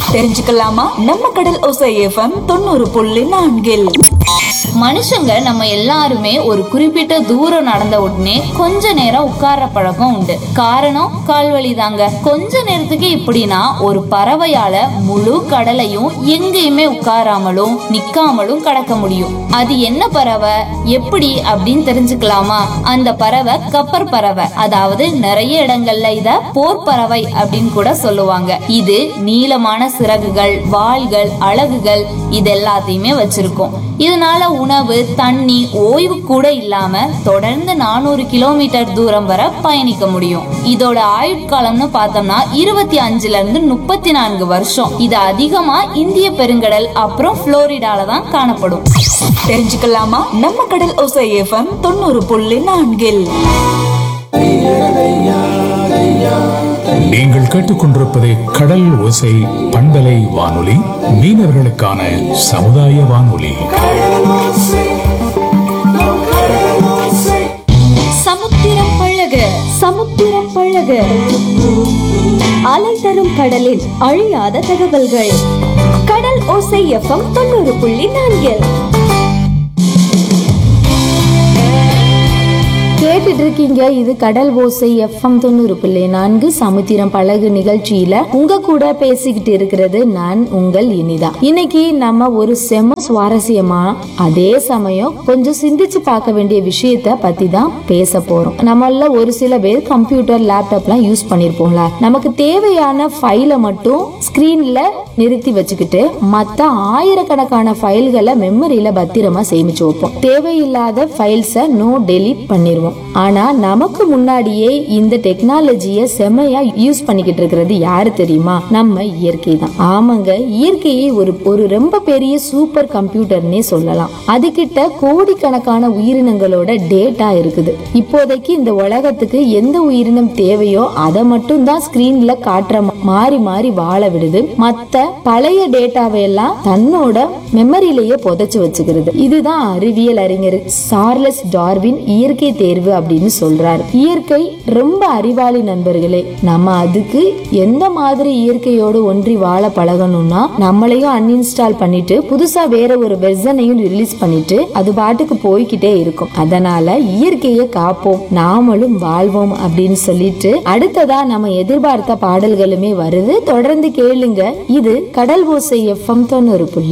தெரிஞ்சுக்கலாமா நம்ம கடல் ஒசை எஃப்எம் தொண்ணூறு புள்ளி நான்கில் மனுஷங்க நம்ம எல்லாருமே ஒரு குறிப்பிட்ட தூரம் நடந்த உடனே கொஞ்ச நேரம் உட்கார்ற பழக்கம் உண்டு காரணம் கால்வலி தாங்க கொஞ்ச நேரத்துக்கு இப்படின்னா ஒரு பறவையால முழு கடலையும் எங்கேயுமே உட்காராமலும் நிக்காமலும் கடக்க முடியும் அது என்ன பறவை எப்படி அப்படின்னு தெரிஞ்சுக்கலாமா அந்த பறவை கப்பர் பறவை அதாவது நிறைய இடங்கள்ல இத போர் பறவை அப்படின்னு கூட சொல்லுவாங்க இது நீளமான சிறகுகள் வாள்கள் அலகுகள் இது எல்லாத்தையுமே வச்சிருக்கும் இதனால உணவு தண்ணி ஓய்வு கூட இல்லாம தொடர்ந்து நானூறு கிலோமீட்டர் தூரம் வரை பயணிக்க முடியும் இதோட ஆயுட்காலம்னு பார்த்தோம்னா இருபத்தி அஞ்சுல இருந்து முப்பத்தி நான்கு வருஷம் இது அதிகமா இந்திய பெருங்கடல் அப்புறம் புளோரிடால தான் காணப்படும் தெரிஞ்சுக்கலாமா நம்ம கடல் ஒசை எஃப்எம் தொண்ணூறு புள்ளி நான்கில் நீங்கள் கேட்டுக்கொண்டிருப்பது கடல் ஓசை பண்பலை வானொலி மீனவர்களுக்கான சமுதாய வானொலி சமுத்திரம் பழக சமுத்திரம் பழக அலை தரும் கடலில் அழியாத தகவல்கள் கடல் ஓசை எஃப்எம் தொண்ணூறு புள்ளி நான்கில் கேட்டுட்டு இருக்கீங்க இது கடல் ஓசை எஃப்எம் தொண்ணூறு புள்ளி நான்கு சமுத்திரம் பழகு நிகழ்ச்சியில உங்க கூட பேசிக்கிட்டு இருக்கிறது நான் உங்கள் இனிதா இன்னைக்கு நம்ம ஒரு செம சுவாரஸ்யமா அதே சமயம் கொஞ்சம் சிந்திச்சு பார்க்க வேண்டிய விஷயத்த பத்தி தான் பேச போறோம் நம்மள ஒரு சில பேர் கம்ப்யூட்டர் லேப்டாப்லாம் யூஸ் பண்ணிருப்போம்ல நமக்கு தேவையான ஃபைலை மட்டும் ஸ்கிரீன்ல நிறுத்தி வச்சுக்கிட்டு மத்த ஆயிரக்கணக்கான ஃபைல்களை மெமரியில பத்திரமா சேமிச்சு வைப்போம் தேவையில்லாத ஃபைல்ஸை நோ டெலீட் பண்ணிடுவோம் ஆனா நமக்கு முன்னாடியே இந்த டெக்னாலஜியை செமையா யூஸ் பண்ணிக்கிட்டு இருக்கிறது யாரு தெரியுமா நம்ம இயற்கை தான் ஆமாங்க இயற்கையை ஒரு ஒரு ரொம்ப பெரிய சூப்பர் கம்ப்யூட்டர்னே சொல்லலாம் அதுகிட்ட கோடிக்கணக்கான உயிரினங்களோட டேட்டா இருக்குது இப்போதைக்கு இந்த உலகத்துக்கு எந்த உயிரினம் தேவையோ அதை மட்டும் தான் ஸ்கிரீன்ல காட்டுற மா- மாறி மாறி வாழ விடுது மத்த பழைய டேட்டாவை எல்லாம் தன்னோட மெமரியிலேயே புதைச்சு வச்சுக்கிறது இதுதான் அறிவியல் அறிஞர் சார்லஸ் டார்வின் இயற்கை தேர்வு அப்படின்னு சொல்றாரு இயற்கை ரொம்ப அறிவாளி நண்பர்களே நம்ம அதுக்கு எந்த மாதிரி இயற்கையோடு ஒன்றி வாழ பழகணும்னா நம்மளையும் அன்இன்ஸ்டால் பண்ணிட்டு புதுசா வேற ஒரு வெர்சனையும் ரிலீஸ் பண்ணிட்டு அது பாட்டுக்கு போய்கிட்டே இருக்கும் அதனால இயற்கையை காப்போம் நாமளும் வாழ்வோம் அப்படின்னு சொல்லிட்டு அடுத்ததா நம்ம எதிர்பார்த்த பாடல்களுமே வருது தொடர்ந்து கேளுங்க இது கடல் ஓசை எஃப்எம் தொண்ணூறு புள்ளி